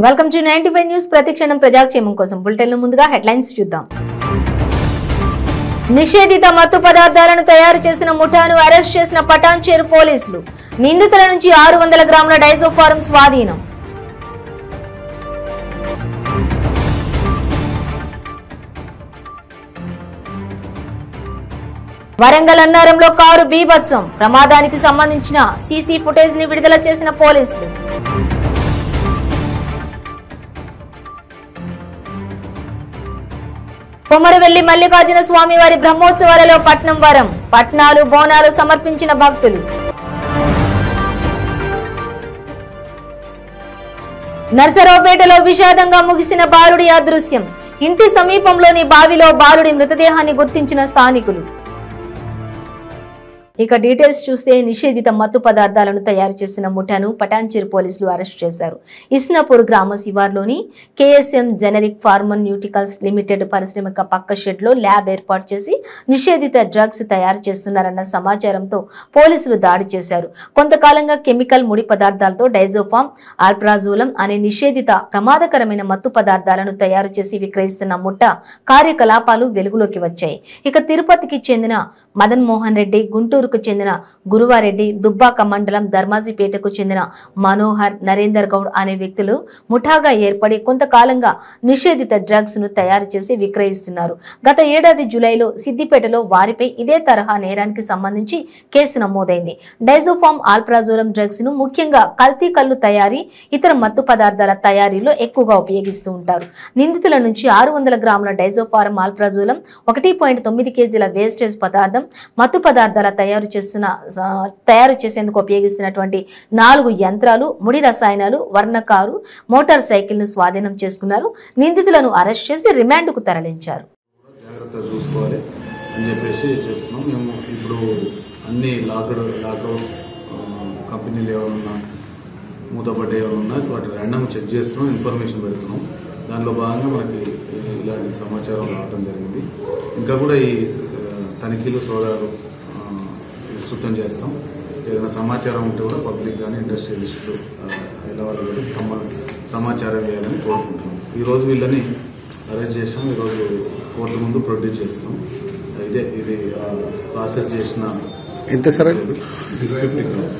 Welcome to ninety five news ప్రతిక్షణం ప్రజాక్షేమం కోసం బులెటిన్ ముందుగా హెడ్లైన్స్ చూద్దాం నిషేధిత మత్తు పదార్థాలను తయారు చేసిన ముఠాను అరెస్ట్ చేసిన పటాన్చేరు పోలీసులు నిందితుల నుంచి ఆరు వందల గ్రాముల డైజోఫారం స్వాధీనం వరంగల్ అన్నారంలో కారు బీభత్సం ప్రమాదానికి సంబంధించిన సీసీ ఫుటేజ్ ని విడుదల చేసిన పోలీసులు కొమరవెల్లి మల్లికార్జున స్వామి వారి బ్రహ్మోత్సవాలలో పట్నం వరం పట్నాలు బోనాలు సమర్పించిన భక్తులు నర్సరావుపేటలో విషాదంగా ముగిసిన బాలుడి అదృశ్యం ఇంటి సమీపంలోని బావిలో బాలుడి మృతదేహాన్ని గుర్తించిన స్థానికులు ఇక డీటెయిల్స్ చూస్తే నిషేధిత మత్తు పదార్థాలను తయారు చేసిన ముఠాను పటాన్చేరు పోలీసులు అరెస్ట్ చేశారు ఇస్నాపూర్ గ్రామ శివార్లోని కేఎస్ఎం జెనరిక్ ఫార్మన్యూటికల్స్ లిమిటెడ్ పారిశ్రామిక పక్క షెడ్ లో ల్యాబ్ ఏర్పాటు చేసి నిషేధిత డ్రగ్స్ తయారు చేస్తున్నారన్న సమాచారంతో పోలీసులు దాడి చేశారు కొంతకాలంగా కెమికల్ ముడి పదార్థాలతో డైజోఫామ్ ఆల్ప్రాజోలం అనే నిషేధిత ప్రమాదకరమైన మత్తు పదార్థాలను తయారు చేసి విక్రయిస్తున్న ముఠ కార్యకలాపాలు వెలుగులోకి వచ్చాయి ఇక తిరుపతికి చెందిన మదన్ మోహన్ రెడ్డి గుంటూరుకు చెందిన గురువారెడ్డి దుబ్బాక మండలం ధర్మాజిపేటకు చెందిన మనోహర్ నరేందర్ గౌడ్ అనే వ్యక్తులు ముఠాగా ఏర్పడి కొంతకాలంగా నిషేధిత డ్రగ్స్ ను తయారు చేసి విక్రయిస్తున్నారు గత ఏడాది జూలైలో సిద్దిపేటలో వారిపై ఇదే తరహా నేరానికి సంబంధించి కేసు నమోదైంది డైజోఫామ్ ఆల్ప్రాజోలం డ్రగ్స్ ను ముఖ్యంగా కల్తీ కళ్ళు తయారీ ఇతర మత్తు పదార్థాల తయారీలో ఎక్కువగా ఉపయోగిస్తూ ఉంటారు నిందితుల నుంచి ఆరు వందల గ్రాముల డైజోఫారం ఆల్ప్రాజోలం ఒకటి పాయింట్ తొమ్మిది కేజీల వేస్టేజ్ పదార్థం మత్తు పదార్థాల తయారు చేస్తున్న ఆ, తయారు చేసేందుకు ఉపయోగిస్తున్నటువంటి నాలుగు యంత్రాలు ముడి రసాయనాలు వర్ణకారు మోటార్ సైకిల్ ను స్వాధీనం చేసుకున్నారు నిందితులను అరెస్ట్ చేసి రిమాండ్కు తరలించారు జాగ్రత్తగా చూసుకోవాలి అని చెప్పేసి చేస్తున్నాం మేము ఇప్పుడు అన్ని లాక్డ్ లాక్అవుట్ కంపెనీలు ఏమైనా మూతపడ్డ ఏమైనా వాటి ర్యాండమ్ చెక్ చేస్తున్నాం ఇన్ఫర్మేషన్ పెడుతున్నాం దానిలో భాగంగా మనకి ఈ- ఇలాంటి సమాచారం రావడం జరిగింది ఇంకా కూడా ఈ ఆ, తనిఖీలు సోదాలు ఆ, విస్తృతం చేస్తాం ఏదైనా సమాచారం ఉంటే కూడా పబ్లిక్ కానీ ఇండస్ట్రియలిస్టులు ఇలా వాళ్ళు కూడా సమ- సమాచారం వేయాలని కోరుకుంటున్నాం ఈరోజు వీళ్ళని అరెస్ట్ చేసాం ఈరోజు కోర్టు ముందు ప్రొడ్యూస్ చేస్తున్నాం ఇదే ఇది ఆ, ప్రాసెస్ చేసిన ఎంత సార్ సిక్స్ ఫిఫ్టీ గ్రామ్స్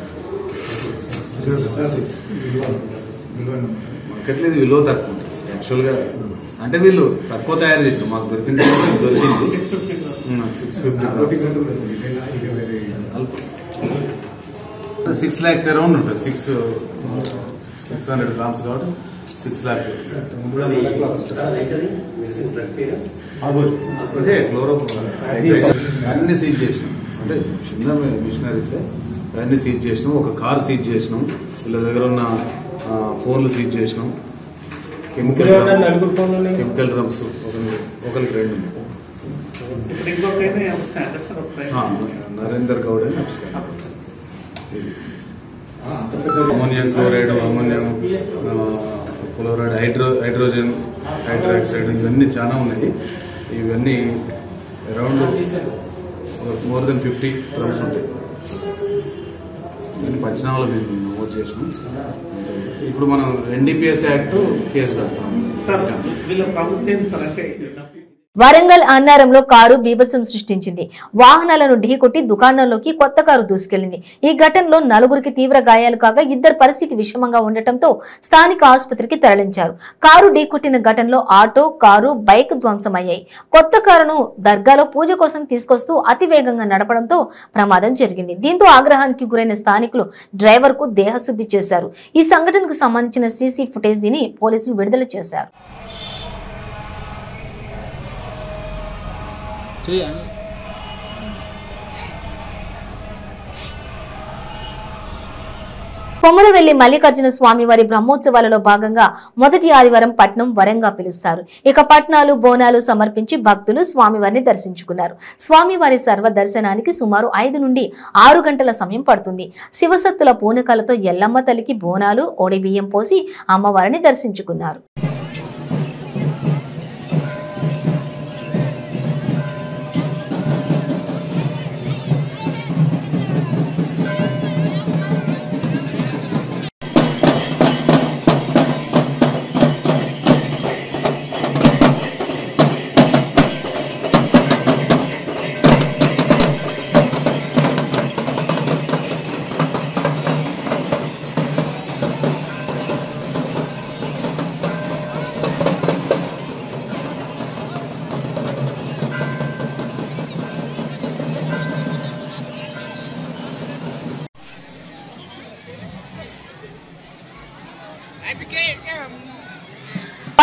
మార్కెట్లో ఇది విలువ తక్కువ ఉంటుంది యాక్చువల్గా అంటే వీళ్ళు తక్కువ తయారు చేసారు మాకు దొరికింది దొరికింది six fifty six lakhs around ఉంటుంది సిక్స్ సిక్స్ హండ్రెడ్ గ్రామ్స్ కాబట్టి సిక్స్ ల్యాక్ అదే క్లోరో అన్ని సీజ్ చేసినాం అంటే చిన్న మిషనరీస్ అన్ని సీజ్ చేసినాం ఒక కార్ సీజ్ చేసినాం వీళ్ళ దగ్గర ఉన్న ఆ, ఫోన్లు సీజ్ చేసినాం కెమికల్ నలుగురు ఫోన్లు ఉన్నాయి. కెమికల్ డ్రమ్స్ ఒకరికి ఒకరికి రెండు ఉన్నాయి. ఇప్పుడు ఇంకొకైనా వస్తాయంటే సార్ ఒక ఆ, నరేందర్ గౌడ్ అని నమస్కారం ఇది. అమోనియం క్లోరైడ్ అమోనియం ఆ, క్లోరైడ్ హైడ్రో హైడ్రోజన్ హైడ్రాక్సైడ్ ఇవన్నీ చాలా ఉన్నాయి ఇవన్నీ around more than fifty grams ఉంటాయి ఇవన్నీ పంచనామాలు మేము నమోదు చేసినాం ఇప్పుడు మనం ఎన్డీపీఎస్ యాక్ట్ కేసు కడతాం సార్ వీళ్ళ ప్రభుత్వం ఏంటి సార్ అంటే వరంగల్ అన్నారంలో కారు బీభత్సం సృష్టించింది వాహనాలను ఢీకొట్టి దుకాణంలోకి కొత్త కారు దూసుకెళ్లింది ఈ ఘటనలో నలుగురికి తీవ్ర గాయాలు కాగా ఇద్దరు పరిస్థితి విషమంగా ఉండటంతో స్థానిక ఆసుపత్రికి తరలించారు కారు ఢీకొట్టిన ఘటనలో ఆటో కారు బైక్ ధ్వంసమయ్యాయి కొత్త కారును దర్గాలో పూజ కోసం తీసుకొస్తూ అతి వేగంగా నడపడంతో ప్రమాదం జరిగింది దీంతో ఆగ్రహానికి గురైన స్థానికులు డ్రైవర్ కు దేహశుద్ధి చేశారు ఈ సంఘటనకు సంబంధించిన సీసీ ఫుటేజీని పోలీసులు విడుదల చేశారు కొమరవెల్లి మల్లికార్జున స్వామి వారి బ్రహ్మోత్సవాలలో భాగంగా మొదటి ఆదివారం పట్నం వరంగా పిలుస్తారు ఇక పట్నాలు బోనాలు సమర్పించి భక్తులు స్వామివారిని దర్శించుకున్నారు స్వామివారి సర్వ దర్శనానికి సుమారు ఐదు నుండి ఆరు గంటల సమయం పడుతుంది శివసత్తుల పూనకాలతో ఎల్లమ్మ తల్లికి బోనాలు ఒడిబియ్యం పోసి అమ్మవారిని దర్శించుకున్నారు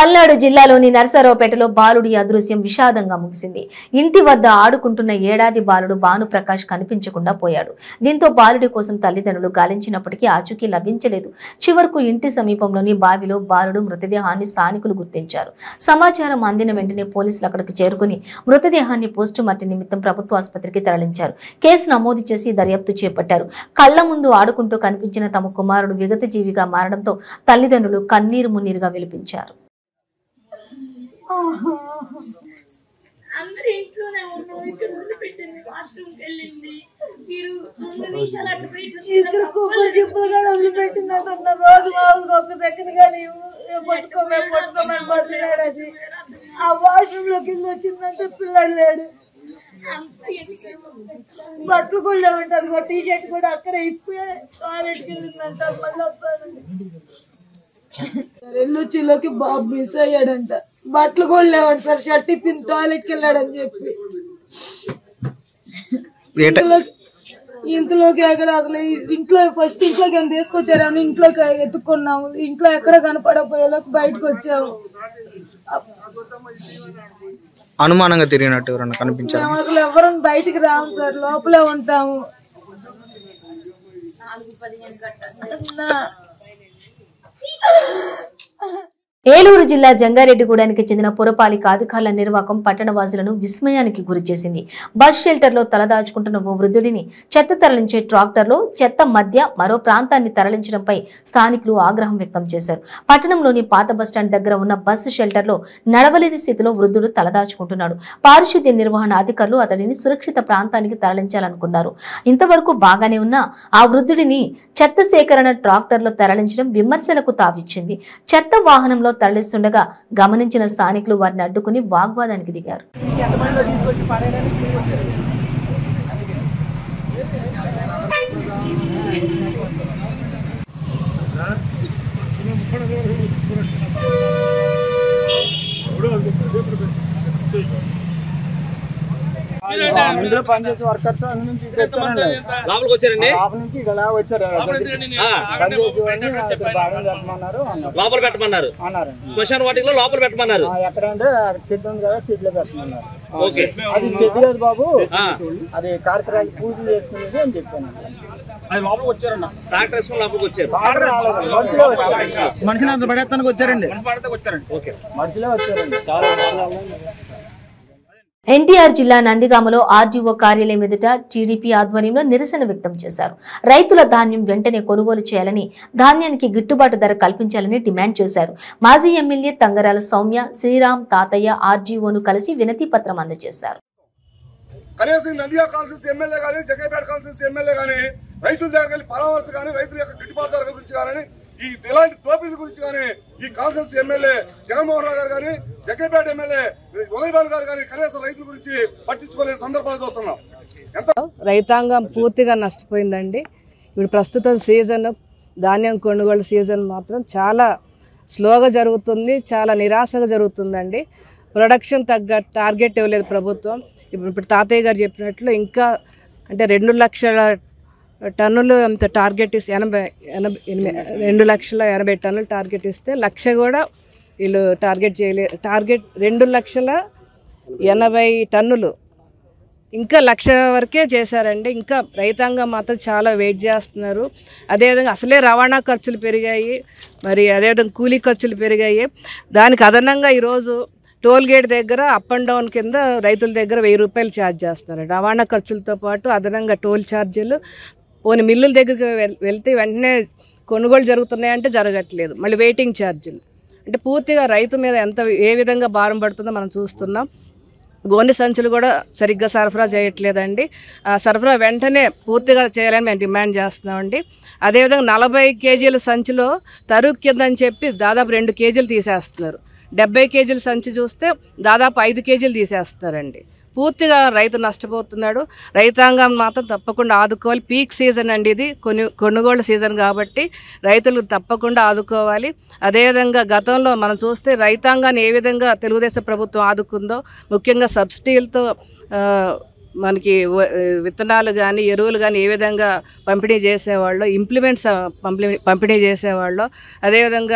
పల్నాడు జిల్లాలోని నరసరావుపేటలో బాలుడి అదృశ్యం విషాదంగా ముగిసింది ఇంటి వద్ద ఆడుకుంటున్న ఏడాది బాలుడు భానుప్రకాష్ కనిపించకుండా పోయాడు దీంతో బాలుడి కోసం తల్లిదండ్రులు గాలించినప్పటికీ ఆచూకీ లభించలేదు చివరకు ఇంటి సమీపంలోని బావిలో బాలుడు మృతదేహాన్ని స్థానికులు గుర్తించారు సమాచారం అందిన వెంటనే పోలీసులు అక్కడికి చేరుకుని మృతదేహాన్ని పోస్టుమార్టం నిమిత్తం ప్రభుత్వ ఆసుపత్రికి తరలించారు కేసు నమోదు చేసి దర్యాప్తు చేపట్టారు కళ్ల ముందు ఆడుకుంటూ కనిపించిన తమ కుమారుడు విగత జీవిగా మారడంతో తల్లిదండ్రులు కన్నీరు మున్నీరుగా విలిపించారు అందరు ఇంట్లోనే ఉన్నాం ఇక్కడ వదిలిపెట్టింది వాష్రూమ్కి వెళ్ళింది మీరు రెండు నిమిషాలు అటు బయట ఇక్కడ కుక్కలు చెప్పులు కూడా వదిలిపెట్టింది అన్న రోజు మామూలుగా ఒక సెకండ్ కానీ పట్టుకోమే పట్టుకోమని బతిలాడు అది ఆ వాష్రూమ్ లో కింద వచ్చిందంటే పిల్లడు లేడు అంత ఎదిగాము. బట్టలు కూడా లేవంట అది టీ షర్ట్ కూడా అక్కడ ఇప్పుడే టాయిలెట్కి వెళ్ళిందంట మళ్ళీ వస్తానండి ఎల్లుచ్చిలోకి బాబు మిస్ అయ్యాడంట బట్టలు కూడా లేవంట సార్ షర్ట్ ఇప్పింది టాయిలెట్కి వెళ్ళాడని చెప్పి ఇంతలో- ఇంతలోకి ఎక్కడ అసలు ఇంట్లో ఫస్ట్ ఇంట్లోకి ఏం తీసుకొచ్చారని ఇంట్లోకి ఎత్తుకున్నాము ఇంట్లో ఎక్కడ కనపడపోయేలోకి బయటకు వచ్చాము అనుమానంగా తిరిగినట్టు ఎవరన్నా కనిపించారు మేము అసలు ఎవరం బయటికి రాము సార్ లోపలే ఉంటాము నా- ఏలూరు జిల్లా జంగారెడ్డిగూడానికి చెందిన పురపాలిక అధికారుల నిర్వాకం పట్టణవాసులను విస్మయానికి గురిచేసింది బస్ షెల్టర్లో తలదాచుకుంటున్న ఓ వృద్ధుడిని చెత్త తరలించే ట్రాక్టర్లో చెత్త మధ్య మరో ప్రాంతాన్ని తరలించడంపై స్థానికులు ఆగ్రహం వ్యక్తం చేశారు పట్టణంలోని పాత బస్టాండ్ దగ్గర ఉన్న బస్సు షెల్టర్లో నడవలేని స్థితిలో వృద్ధుడు తలదాచుకుంటున్నాడు పారిశుద్ధ్య నిర్వహణ అధికారులు అతడిని సురక్షిత ప్రాంతానికి తరలించాలనుకున్నారు ఇంతవరకు బాగానే ఉన్న ఆ వృద్ధుడిని చెత్త సేకరణ ట్రాక్టర్లో తరలించడం విమర్శలకు తావిచ్చింది చెత్త వాహనంలో తరలిస్తుండగా గమనించిన స్థానికులు వారిని అడ్డుకుని వాగ్వాదానికి దిగారు ఇందులో పనిచేసే వర్కర్స్ అన్ని నుంచి ఇటు వచ్చారండి లోపలికి వచ్చారండి లోపల నుంచి ఇలా వచ్చారు పనిచేసి వాళ్ళు అక్కడ బాగా పెట్టమన్నారు అన్నారు లోపల పెట్టమన్నారు అన్నారండి శ్మశాన వాటిలో లోపల పెట్టమన్నారు ఆ, ఎక్కడంటే అక్కడ చెట్టు ఉంది కదా చెట్లో పెట్టమన్నారు ఆ, ఓకే. అది చెట్టు కాదు బాబు ఆ. అది కార్తరాజు పూజలు చేసుకునేది అని చెప్పాను ట్రాక్టర్ వేసుకుని లోపలికి వచ్చారు ఆర్డర్ రాలేదండి మనుషులే వచ్చారు మనిషిని అంత పడేస్తానికి వచ్చారండి ఓకే మనుషులే వచ్చారండి ఎన్టీఆర్ జిల్లా నందిగామలో ఆర్డీఓ కార్యాలయం ఎదుట టీడీపీ ఆధ్వర్యంలో నిరసన వ్యక్తం చేశారు రైతుల ధాన్యం వెంటనే కొనుగోలు చేయాలని ధాన్యానికి గిట్టుబాటు ధర కల్పించాలని డిమాండ్ చేశారు మాజీ ఎమ్మెల్యే తంగరాల సౌమ్య శ్రీరామ్ తాతయ్య ఆర్డీఓను కలిసి వినతి పత్రం అందజేశారు కనీసం నందియా కాన్సెన్స్ ఎమ్మెల్యే కానీ జగైపేట కాన్సెన్స్ ఎమ్మెల్యే కానీ రైతుల దగ్గర వెళ్ళి పరామర్శ కానీ రైతుల యొక్క గిట్టుబాటు ధర గురించి కానీ ఈ ఇలాంటి టోపీల గురించి కానీ ఈ కాన్సెన్స్ ఎమ్మెల్యే జగన్మోహన్ రావు గారు కానీ జగైపేట ఎమ్మెల్యే ఉదయభాన్ గారు కానీ కనీసం రైతుల గురించి పట్టించుకునే సందర్భాలు చూస్తున్నాం ఎంత రైతాంగం పూర్తిగా నష్టపోయిందండి ఇప్పుడు ప్రస్తుతం సీజన్ ధాన్యం కొనుగోలు సీజన్ మాత్రం చాలా స్లోగా జరుగుతుంది చాలా నిరాశగా జరుగుతుందండి ప్రొడక్షన్ తగ్గ టార్గెట్ ఇవ్వలేదు ప్రభుత్వం ఇప్పుడు ఇప్పుడు తాతయ్య గారు చెప్పినట్లు ఇంకా అంటే రెండు లక్షల టన్నులు అంత టార్గెట్ ఇస్తే ఎనభై ఎనభై ఎనిమిది రెండు లక్షల ఎనభై టన్నులు టార్గెట్ ఇస్తే లక్ష కూడా వీళ్ళు టార్గెట్ చేయలే టార్గెట్ రెండు లక్షల ఎనభై టన్నులు ఇంకా లక్ష వరకే చేశారండి ఇంకా రైతాంగం మాత్రం చాలా వెయిట్ చేస్తున్నారు అదేవిధంగా అసలే రవాణా ఖర్చులు పెరిగాయి మరి అదేవిధంగా కూలీ ఖర్చులు పెరిగాయి దానికి అదనంగా ఈరోజు టోల్ గేట్ దగ్గర అప్ అండ్ డౌన్ కింద రైతుల దగ్గర వెయ్యి రూపాయలు ఛార్జ్ చేస్తున్నారు రవాణా ఖర్చులతో పాటు అదనంగా టోల్ ఛార్జీలు పోనీ మిల్లుల దగ్గరికి వెల్- వెళ్తే వెంటనే కొనుగోలు జరుగుతున్నాయంటే జరగట్లేదు మళ్ళీ వెయిటింగ్ ఛార్జీలు అంటే పూర్తిగా రైతు మీద ఎంత ఏ విధంగా భారం పడుతుందో మనం చూస్తున్నాం గోనె సంచులు కూడా సరిగ్గా సరఫరా చేయట్లేదండి ఆ సరఫరా వెంటనే పూర్తిగా చేయాలని మేము డిమాండ్ చేస్తున్నామండి అదేవిధంగా నలభై కేజీల సంచిలో తరుగు కింద అని చెప్పి దాదాపు రెండు కేజీలు తీసేస్తున్నారు డెబ్బై కేజీల సంచి చూస్తే దాదాపు ఐదు కేజీలు తీసేస్తున్నారండి పూర్తిగా రైతు నష్టపోతున్నాడు రైతాంగం మాత్రం తప్పకుండా ఆదుకోవాలి పీక్ సీజన్ అండి ఇది కొను కొనుగోలు సీజన్ కాబట్టి రైతులు తప్పకుండా ఆదుకోవాలి అదేవిధంగా గతంలో మనం చూస్తే రైతాంగాన్ని ఏ విధంగా తెలుగుదేశం ప్రభుత్వం ఆదుకుందో ముఖ్యంగా సబ్సిడీలతో ఆ, మనకి వ- విత్తనాలు కానీ ఎరువులు కానీ ఏ విధంగా పంపిణీ చేసేవాళ్ళు ఇంప్లిమెంట్స్ పంపిణీ పంపిణీ చేసేవాళ్ళు అదేవిధంగా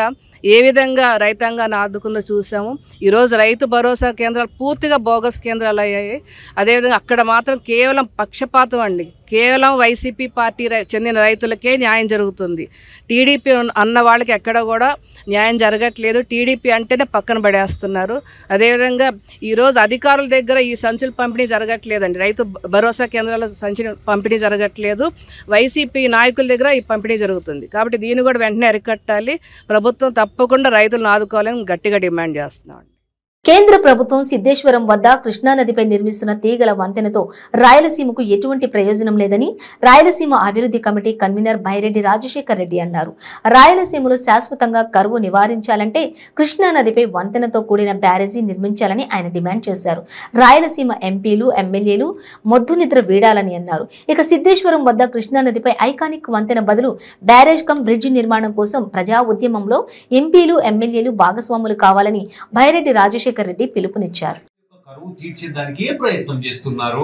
ఏ విధంగా రైతాంగాన్ని ఆదుకుందో చూసాము ఈరోజు రైతు భరోసా కేంద్రాలు పూర్తిగా బోగస్ కేంద్రాలు అయ్యాయి అదేవిధంగా అక్కడ మాత్రం కేవలం పక్షపాతం అండి కేవలం వైసీపీ పార్టీ రై- చెందిన రైతులకే న్యాయం జరుగుతుంది టీడీపీ అన్న వాళ్ళకి ఎక్కడ కూడా న్యాయం జరగట్లేదు టీడీపీ అంటేనే పక్కన పడేస్తున్నారు అదేవిధంగా ఈరోజు అధికారుల దగ్గర ఈ సంచుల పంపిణీ జరగట్లేదండి రైతు భ- భరోసా కేంద్రాల సంచుల పంపిణీ జరగట్లేదు వైసీపీ నాయకుల దగ్గర ఈ పంపిణీ జరుగుతుంది కాబట్టి దీన్ని కూడా వెంటనే అరికట్టాలి ప్రభుత్వం తప్పకుండా రైతులను ఆదుకోవాలని గట్టిగా డిమాండ్ చేస్తున్నాం కేంద్ర ప్రభుత్వం సిద్ధేశ్వరం వద్ద కృష్ణానదిపై నిర్మిస్తున్న తీగల వంతెనతో రాయలసీమకు ఎటువంటి ప్రయోజనం లేదని రాయలసీమ అభివృద్ధి కమిటీ కన్వీనర్ బైరెడ్డి రాజశేఖర్ రెడ్డి అన్నారు రాయలసీమలో శాశ్వతంగా కరువు నివారించాలంటే కృష్ణానదిపై వంతెనతో కూడిన బ్యారేజీ నిర్మించాలని ఆయన డిమాండ్ చేశారు రాయలసీమ ఎంపీలు ఎమ్మెల్యేలు మొద్దు నిద్ర వీడాలని అన్నారు ఇక సిద్ధేశ్వరం వద్ద కృష్ణానదిపై ఐకానిక్ వంతెన బదులు బ్యారేజ్ కమ్ బ్రిడ్జి నిర్మాణం కోసం ప్రజా ఉద్యమంలో ఎంపీలు ఎమ్మెల్యేలు భాగస్వాములు కావాలని బైరెడ్డి రాజశేఖర్ రెడ్డి పిలుపునిచ్చారు కరువు తీర్చేదానికి ఏ ప్రయత్నం చేస్తున్నారు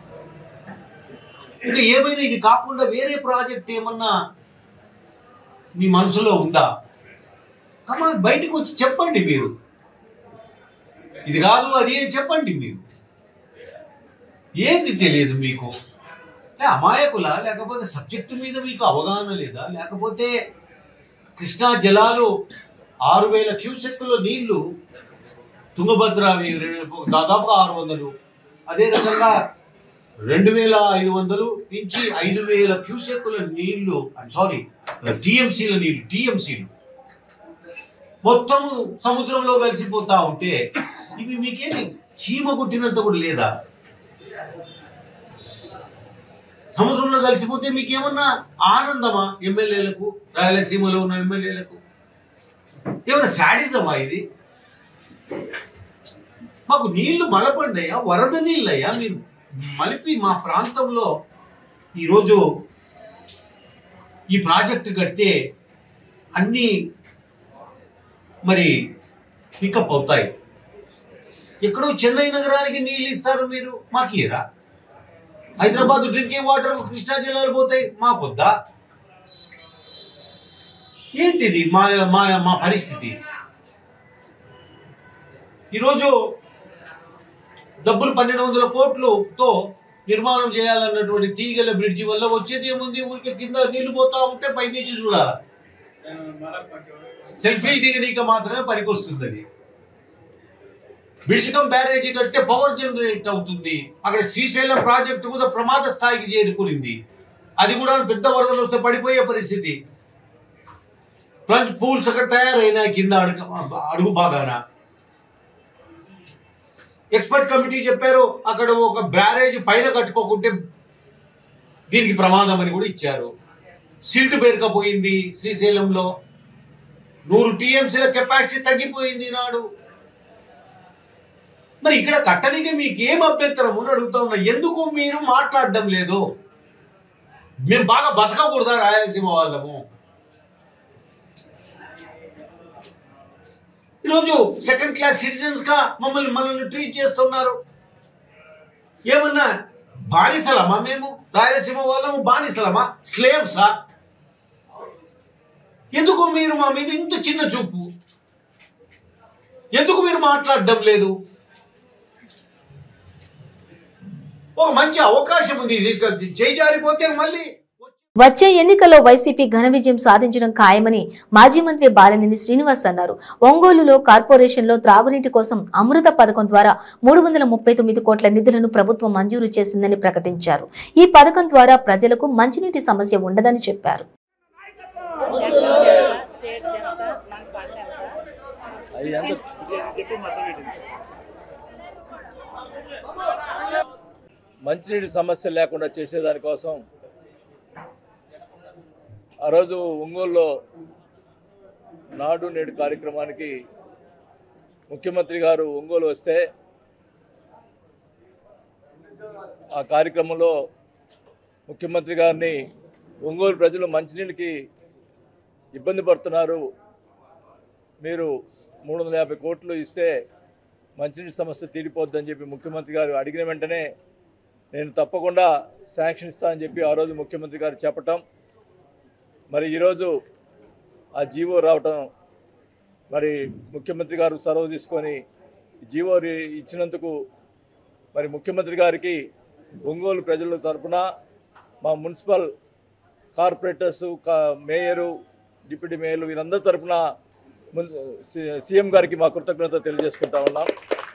ఇంకా ఏమైనా ఇది కాకుండా వేరే ప్రాజెక్ట్ ఏమన్నా మీ మనసులో ఉందా కమా బయటకు వచ్చి చెప్పండి మీరు ఇది కాదు అది ఏం చెప్పండి మీరు ఏంది తెలియదు మీకు లే అమాయకులా లేకపోతే సబ్జెక్టు మీద మీకు అవగాహన లేదా లేకపోతే కృష్ణా జలాలు ఆరు వేల క్యూసెక్కుల నీళ్లు తుంగభద్ర అవి రె- దాదాపుగా ఆరు వందలు అదే రకంగా రెండు వేల ఐదు వందలు నుంచి ఐదు వేల క్యూసెక్కుల నీళ్లు సారీ టిఎంసీల నీళ్లు టిఎంసీలు మొత్తము సముద్రంలో కలిసిపోతా ఉంటే ఇవి మీకేమి చీమ కుట్టినంత కూడా లేదా సముద్రంలో కలిసిపోతే మీకేమన్నా ఆనందమా ఎమ్మెల్యేలకు రాయలసీమలో ఉన్న ఎమ్మెల్యేలకు ఏమైనా శాడిజమా ఇది మాకు నీళ్లు మలపండయ్యా వరద నీళ్ళయ్యా మీరు మలిపి మా ప్రాంతంలో ఈరోజు ఈ ప్రాజెక్టు కడితే అన్నీ మరి పికప్ అవుతాయి ఎక్కడో చెన్నై నగరానికి నీళ్ళు ఇస్తారు మీరు మాకు ఇరా హైదరాబాద్ డ్రింకింగ్ వాటర్ కృష్ణా జిల్లాలో పోతాయి మాకొద్దా ఏంటిది మా మా మా పరిస్థితి ఈరోజు డబ్బులు పన్నెండు వందల కోట్లుతో నిర్మాణం చేయాలన్నటువంటి తీగల బ్రిడ్జి వల్ల వచ్చేది ఏముంది ఊరికి కింద నీళ్లు పోతా ఉంటే పై నుంచి చూడాలి సెల్ఫీలు దిగనీక మాత్రమే పనికొస్తుంది అది బ్రిడ్జ్ కమ్ బ్యారేజీ కడితే పవర్ జనరేట్ అవుతుంది అక్కడ శ్రీశైలం ప్రాజెక్టు కూడా ప్రమాద స్థాయికి చేరుకునింది అది కూడా పెద్ద వరదలు వస్తే పడిపోయే పరిస్థితి ప్లంట్ పూల్స్ అక్కడ తయారైనాయి కింద అడుగు అడుగు భాగాన ఎక్స్పర్ట్ కమిటీ చెప్పారు అక్కడ ఒక బ్యారేజ్ పైన కట్టుకోకుంటే దీనికి ప్రమాదం అని కూడా ఇచ్చారు సిల్ట్ పేరుకపోయింది శ్రీశైలంలో నూరు టీఎంసీల కెపాసిటీ తగ్గిపోయింది నాడు మరి ఇక్కడ కట్టడానికి మీకు ఏం అభ్యంతరం అని అడుగుతా ఉన్నా ఎందుకు మీరు మాట్లాడడం లేదు మేము బాగా బతకకూడదా రాయలసీమ వాళ్ళము ఈరోజు సెకండ్ క్లాస్ సిటిజన్స్ గా మమ్మల్ని మనల్ని ట్రీట్ చేస్తున్నారు ఏమన్నా బానిసలమా మేము రాయలసీమ వాళ్ళము బానిసలమా స్లేవ్సా ఎందుకు మీరు మా మీద ఇంత చిన్న చూపు ఎందుకు మీరు మాట్లాడడం లేదు ఒక మంచి అవకాశం ఉంది ఇది ఇక చేయి జారిపోతే మళ్ళీ వచ్చే ఎన్నికల్లో వైసీపీ ఘన విజయం సాధించడం ఖాయమని మాజీ మంత్రి బాలినేని శ్రీనివాస్ అన్నారు ఒంగోలులో కార్పొరేషన్లో త్రాగునీటి కోసం అమృత పథకం ద్వారా మూడు వందల ముప్పై తొమ్మిది కోట్ల నిధులను ప్రభుత్వం మంజూరు చేసిందని ప్రకటించారు ఈ పథకం ద్వారా ప్రజలకు మంచినీటి సమస్య ఉండదని చెప్పారు మంచినీటి సమస్య లేకుండా చేసేదానికోసం ఆ రోజు ఒంగోలులో నాడు నేడు కార్యక్రమానికి ముఖ్యమంత్రి గారు ఒంగోలు వస్తే ఆ కార్యక్రమంలో ముఖ్యమంత్రి గారిని ఒంగోలు ప్రజలు మంచినీళ్ళకి ఇబ్బంది పడుతున్నారు మీరు మూడు వందల యాభై కోట్లు ఇస్తే మంచినీటి సమస్య తీరిపోద్దని చెప్పి ముఖ్యమంత్రి గారు అడిగిన వెంటనే నేను తప్పకుండా శాంక్షన్ ఇస్తానని చెప్పి ఆ రోజు ముఖ్యమంత్రి గారు చెప్పటం మరి ఈరోజు ఆ జీవో రావటం మరి ముఖ్యమంత్రి గారు చొరవ తీసుకొని జీవో రి- ఇచ్చినందుకు మరి ముఖ్యమంత్రి గారికి ఒంగోలు ప్రజల తరపున మా మున్సిపల్ కార్పొరేటర్స్ కా- మేయరు డిప్యూటీ మేయర్లు వీరందరి తరపున మున్- సి- సీఎం గారికి మా కృతజ్ఞత తెలియజేసుకుంటా ఉన్నాం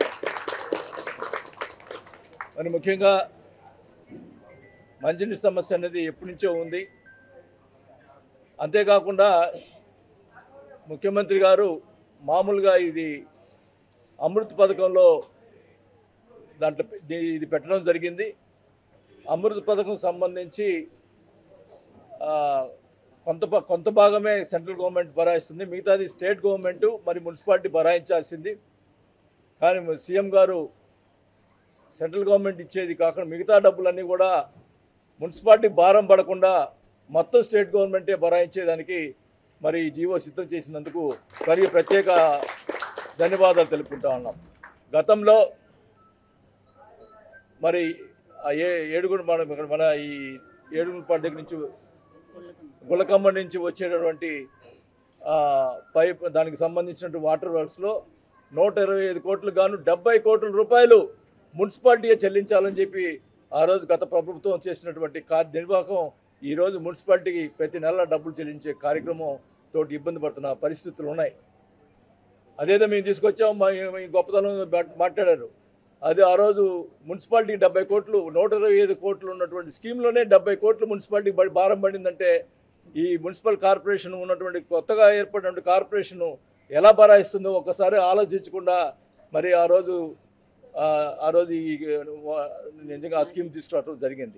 మరి ముఖ్యంగా మంచినీటి సమస్య అనేది ఎప్పటి నుంచో ఉంది అంతేకాకుండా ముఖ్యమంత్రి గారు మామూలుగా ఇది అమృత్ పథకంలో దాంట్లో పె- ఇది పెట్టడం జరిగింది అమృత్ పథకం సంబంధించి ఆ, కొంత భా- కొంత భాగమే సెంట్రల్ గవర్నమెంట్ భరాయిస్తుంది మిగతాది స్టేట్ గవర్నమెంట్ మరి మున్సిపాలిటీ భరాయించాల్సింది కానీ సీఎం గారు సెంట్రల్ గవర్నమెంట్ ఇచ్చేది కాకుండా మిగతా డబ్బులన్నీ కూడా మున్సిపాలిటీ భారం పడకుండా మొత్తం స్టేట్ గవర్నమెంటే భరాయించేదానికి మరి ఈ జీవో సిద్ధం చేసినందుకు మరి ప్రత్యేక ధన్యవాదాలు తెలుపుకుంటా ఉన్నాం గతంలో మరి ఆ ఏ ఏడుగురు మన ఇక్కడ మన ఈ ఏడుగురు పాట దగ్గర నుంచి గులకమ్మ నుంచి వచ్చేటటువంటి ఆ, పైప్ దానికి సంబంధించిన వాటర్ వర్క్స్లో నూట ఇరవై ఐదు కోట్లు గాను డెబ్బై కోట్ల రూపాయలు మున్సిపాలిటీయే చెల్లించాలని చెప్పి ఆ రోజు గత ప్రభుత్వం చేసినటువంటి కార్య నిర్వాహకం ఈరోజు మున్సిపాలిటీకి ప్రతి నెల డబ్బులు చెల్లించే కార్యక్రమం తోటి ఇబ్బంది పడుతున్న పరిస్థితులు ఉన్నాయి అదేదో మేము తీసుకొచ్చాం మా ఈ గొప్పతనం మాట్- మాట్లాడారు అది ఆ రోజు మున్సిపాలిటీకి డెబ్బై కోట్లు నూట ఇరవై ఐదు కోట్లు ఉన్నటువంటి స్కీమ్లోనే డెబ్బై కోట్లు మున్సిపాలిటీకి బడి- భారం పడిందంటే ఈ మున్సిపల్ కార్పొరేషన్ ఉన్నటువంటి కొత్తగా ఏర్పడినటువంటి కార్పొరేషను ఎలా భరాయిస్తుందో ఒకసారి ఆలోచించకుండా మరి ఆ రోజు ఆ, ఆ రోజు ఈ వా- నిజంగా ఆ స్కీమ్ తీసుకురావడం జరిగింది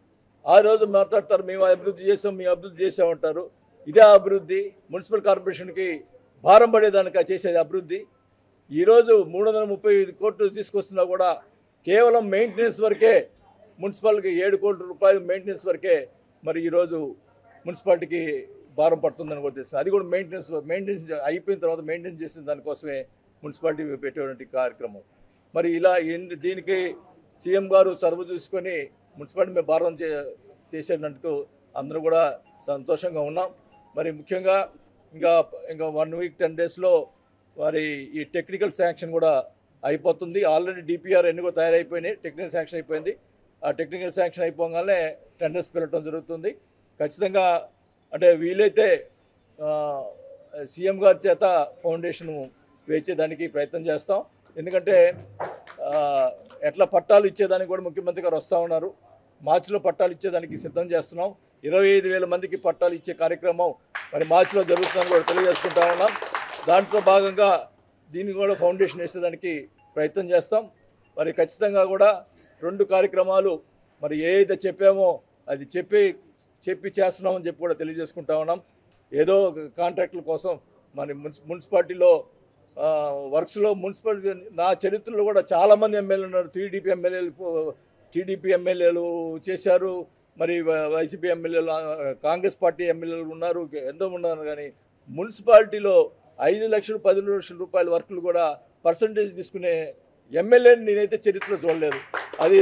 ఆ రోజు మాట్లాడతారు మేము అభివృద్ధి చేసాం మేము అభివృద్ధి చేసామంటారు ఇదే అభివృద్ధి మున్సిపల్ కార్పొరేషన్కి భారం పడేదానికి చేసేది అభివృద్ధి ఈరోజు మూడు వందల ముప్పై ఐదు కోట్లు తీసుకొస్తున్నా కూడా కేవలం మెయింటెనెన్స్ వరకే మున్సిపాలిటీకి ఏడు కోట్ల రూపాయలు మెయింటెనెన్స్ వరకే మరి ఈరోజు మున్సిపాలిటీకి భారం పడుతుందని కూడా తెలుస్తుంది అది కూడా మెయింటెనెన్స్ మెయింటెనెన్స్ అయిపోయిన తర్వాత మెయింటెనెన్స్ చేసిన దానికోసమే మున్సిపాలిటీ పెట్టేటువంటి కార్యక్రమం మరి ఇలా ఎన్ని- దీనికి సీఎం గారు చదువు చూసుకొని మున్సిపాలిటీ మీద భారం చే చేసేటందుకు అందరూ కూడా సంతోషంగా ఉన్నాం మరి ముఖ్యంగా ఇంకా ఇంకా వన్ వీక్ టెన్ డేస్లో మరి ఈ టెక్నికల్ శాంక్షన్ కూడా అయిపోతుంది ఆల్రెడీ డిపిఆర్ ఎన్ని కూడా తయారైపోయినాయి టెక్నికల్ శాంక్షన్ అయిపోయింది ఆ టెక్నికల్ శాంక్షన్ అయిపోగానే టెండర్స్ పిలవటం జరుగుతుంది ఖచ్చితంగా అంటే వీలైతే ఆ, సీఎం గారి చేత ఫౌండేషన్ వేచేదానికి ప్రయత్నం చేస్తాం ఎందుకంటే ఆ, ఎట్లా పట్టాలు ఇచ్చేదానికి కూడా ముఖ్యమంత్రి గారు వస్తూ ఉన్నారు మార్చిలో పట్టాలు ఇచ్చేదానికి సిద్ధం చేస్తున్నాం ఇరవై ఐదు వేల మందికి పట్టాలు ఇచ్చే కార్యక్రమం మరి మార్చిలో జరుగుతుందని కూడా తెలియజేసుకుంటా ఉన్నాం దాంట్లో భాగంగా దీన్ని కూడా ఫౌండేషన్ వేసేదానికి ప్రయత్నం చేస్తాం మరి ఖచ్చితంగా కూడా రెండు కార్యక్రమాలు మరి ఏదైతే చెప్పామో అది చెప్పి చెప్పి చేస్తున్నామని చెప్పి కూడా తెలియజేసుకుంటా ఉన్నాం ఏదో ఒక కాంట్రాక్టుల కోసం మరి మున్సి మున్సిపాలిటీలో ఆ, వర్క్స్లో మున్సిపాలిటీ నా చరిత్రలో కూడా చాలామంది ఎమ్మెల్యేలు ఉన్నారు టీడీపీ ఎమ్మెల్యేలు టీడీపీ ఎమ్మెల్యేలు చేశారు మరి వై- వైసీపీ ఎమ్మెల్యేలు ఆ, కాంగ్రెస్ పార్టీ ఎమ్మెల్యేలు ఉన్నారు ఎంతో ఉన్నారు కానీ మున్సిపాలిటీలో ఐదు లక్షలు పది లక్షల రూపాయల వర్కులు కూడా పర్సంటేజ్ తీసుకునే ఎమ్మెల్యేని నేనైతే చరిత్రలో చూడలేదు అది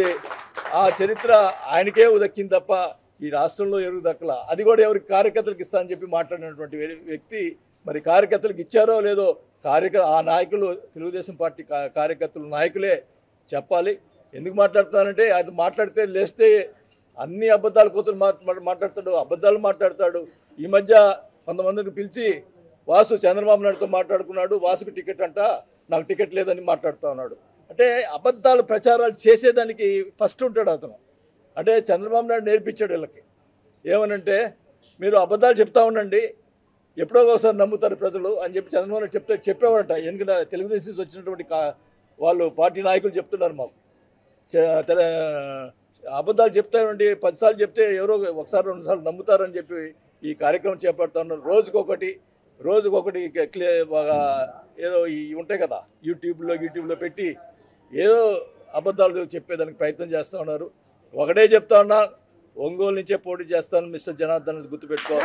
ఆ చరిత్ర ఆయనకే దక్కింది తప్ప ఈ రాష్ట్రంలో ఎవరికి దక్కల అది కూడా ఎవరికి కార్యకర్తలకు ఇస్తానని చెప్పి మాట్లాడినటువంటి వ్య- వ్యక్తి మరి కార్యకర్తలకు ఇచ్చారో లేదో కార్యక ఆ నాయకులు తెలుగుదేశం పార్టీ కా- కార్యకర్తలు నాయకులే చెప్పాలి ఎందుకు మాట్లాడుతున్నానంటే అది మాట్లాడితే లేస్తే అన్ని అబద్ధాలు కూతురు మాట్లాడతాడు అబద్ధాలు మాట్లాడతాడు ఈ మధ్య కొంతమందిని పిలిచి వాసు చంద్రబాబు నాయుడుతో మాట్లాడుకున్నాడు వాసుకు టికెట్ అంట నాకు టికెట్ లేదని మాట్లాడుతూ ఉన్నాడు అంటే అబద్ధాలు ప్రచారాలు చేసేదానికి ఫస్ట్ ఉంటాడు అతను అంటే చంద్రబాబు నాయుడు నేర్పించాడు వీళ్ళకి ఏమనంటే మీరు అబద్ధాలు చెప్తా ఉండండి ఎప్పుడో ఒకసారి నమ్ముతారు ప్రజలు అని చెప్పి చంద్రబాబు నాయుడు చెప్తే చెప్పేవాడట ఎందుకంటే తెలుగుదేశం నుంచి వచ్చినటువంటి కా వాళ్ళు పార్టీ నాయకులు చెప్తున్నారు మాకు చ- తెల- అబద్ధాలు చెప్తానండి పదిసార్లు చెప్తే ఎవరో ఒకసారి రెండుసార్లు నమ్ముతారని చెప్పి ఈ కార్యక్రమం చేపడతా ఉన్నారు రోజుకొకటి రోజుకొకటి క- క్లియర్ బాగా ఏదో ఈ ఉంటాయి కదా యూట్యూబ్లో యూట్యూబ్లో పెట్టి ఏదో అబద్ధాలు చెప్పేదానికి ప్రయత్నం చేస్తూ ఉన్నారు ఒకటే చెప్తా ఉన్నా ఒంగోలు నుంచే పోటీ చేస్తాను మిస్టర్ జనార్దన్ అది గుర్తుపెట్టుకో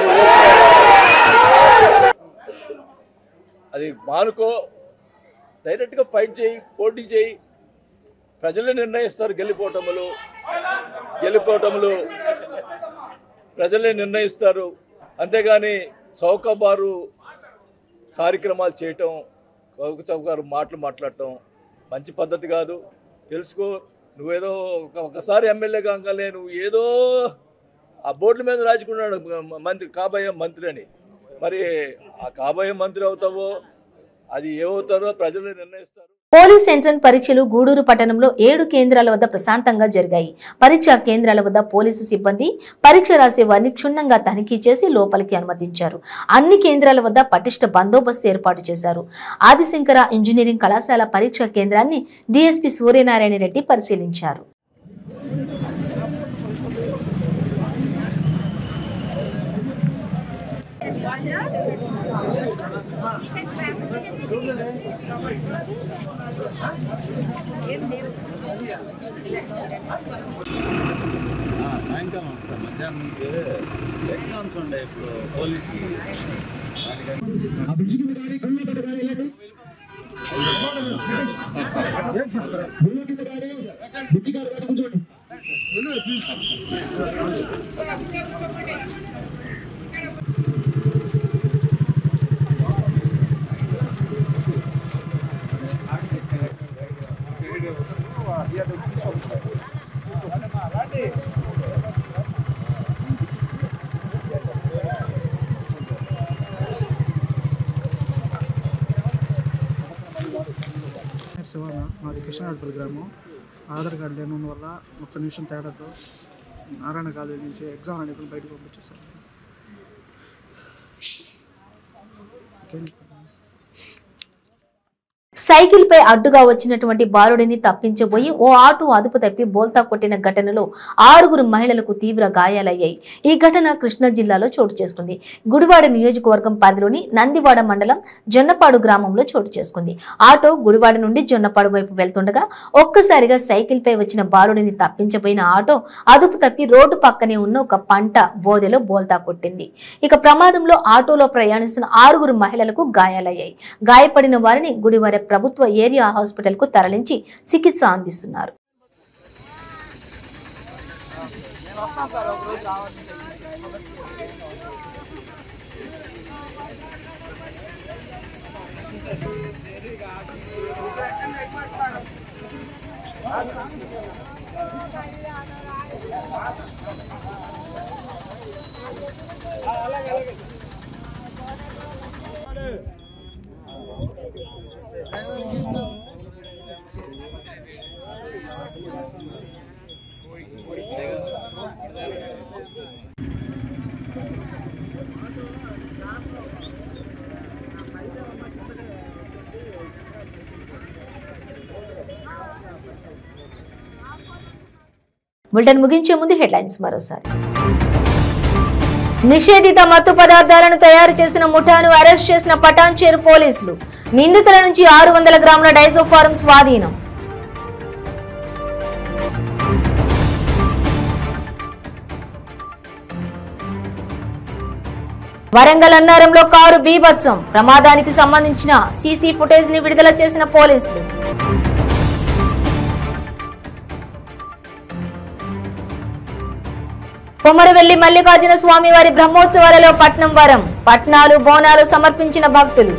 అది మానుకో డైరెక్ట్గా ఫైట్ చేయి పోటీ చేయి ప్రజలే నిర్ణయిస్తారు గెలిపోవటములు గెలిపోవటములు ప్రజలే నిర్ణయిస్తారు అంతేగాని చౌకబారు కార్యక్రమాలు చేయటం కౌకు గారు మాటలు మాట్లాడటం మంచి పద్ధతి కాదు తెలుసుకో నువ్వేదో ఒక- ఒకసారి ఎమ్మెల్యే కాగానే నువ్వు ఏదో ఆ బోర్డుల మీద రాసుకున్నాడు మంత్రి కాబోయే మంత్రి అని మరి ఆ కాబోయే మంత్రి అవుతావో అది ఏమవుతారో ప్రజలు నిర్ణయిస్తారు పోలీస్ ఎంట్రన్ పరీక్షలు గూడూరు పట్టణంలో ఏడు కేంద్రాల వద్ద ప్రశాంతంగా జరిగాయి పరీక్షా కేంద్రాల వద్ద పోలీసు సిబ్బంది పరీక్ష రాసే వారిని క్షుణ్ణంగా తనిఖీ చేసి లోపలికి అనుమతించారు అన్ని కేంద్రాల వద్ద పటిష్ట బందోబస్తు ఏర్పాటు చేశారు ఆదిశంకర ఇంజనీరింగ్ కళాశాల పరీక్షా కేంద్రాన్ని డీఎస్పీ సూర్యనారాయణ రెడ్డి పరిశీలించారు సాయంకాలం వస్తా మధ్యాహ్నం నుంచి ఎగ్జామ్స్ ఉండే ఇప్పుడు పోలీస్కి శివన మాది కృష్ణాడపల్లి గ్రామం ఆధార్ కార్డు లేని వల్ల ఒక్క నిమిషం తేడాతో నారాయణ కాలేజీ నుంచి ఎగ్జామ్ అనేది బయటకు పంపించేశారు ఇంకేం సైకిల్ పై అడ్డుగా వచ్చినటువంటి బాలుడిని తప్పించబోయి ఓ ఆటో అదుపు తప్పి బోల్తా కొట్టిన ఘటనలో ఆరుగురు మహిళలకు తీవ్ర గాయాలయ్యాయి ఈ ఘటన కృష్ణా జిల్లాలో చోటు చేసుకుంది గుడివాడ నియోజకవర్గం పరిధిలోని నందివాడ మండలం జొన్నపాడు గ్రామంలో చోటు చేసుకుంది ఆటో గుడివాడ నుండి జొన్నపాడు వైపు వెళ్తుండగా ఒక్కసారిగా సైకిల్ పై వచ్చిన బాలుడిని తప్పించబోయిన ఆటో అదుపు తప్పి రోడ్డు పక్కనే ఉన్న ఒక పంట బోదెలో బోల్తా కొట్టింది ఇక ప్రమాదంలో ఆటోలో ప్రయాణిస్తున్న ఆరుగురు మహిళలకు గాయాలయ్యాయి గాయపడిన వారిని గుడివాడ ప్రభుత్వ ఏరియా హాస్పిటల్ కు తరలించి చికిత్స అందిస్తున్నారు బులెటిన్ ముగించే ముందు హెడ్లైన్స్ మరోసారి నిషేధిత మత్తు పదార్థాలను తయారు చేసిన ముఠాను అరెస్ట్ చేసిన పటాన్చేరు పోలీసులు నిందితుల నుంచి ఆరు వందల గ్రాముల డైజోఫారం స్వాధీనం వరంగల్ అన్నారంలో కారు బీభత్సం ప్రమాదానికి సంబంధించిన సీసీ ఫుటేజ్ ని విడుదల చేసిన పోలీసులు కొమరవెల్లి మల్లికార్జున స్వామి వారి బ్రహ్మోత్సవాలలో పట్నం వరం పట్నాలు బోనాలు సమర్పించిన భక్తులు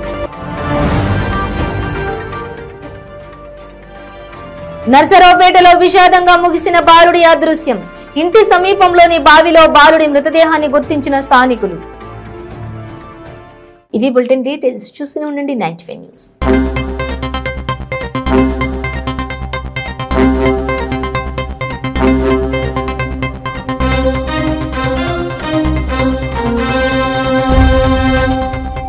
నర్సరావుపేటలో విషాదంగా ముగిసిన బాలుడి అదృశ్యం ఇంటి సమీపంలోని బావిలో బాలుడి మృతదేహాన్ని గుర్తించిన స్థానికులు ఇవి బులెటిన్ డీటెయిల్స్ చూస్తూనే ఉండండి నైన్టీ న్యూస్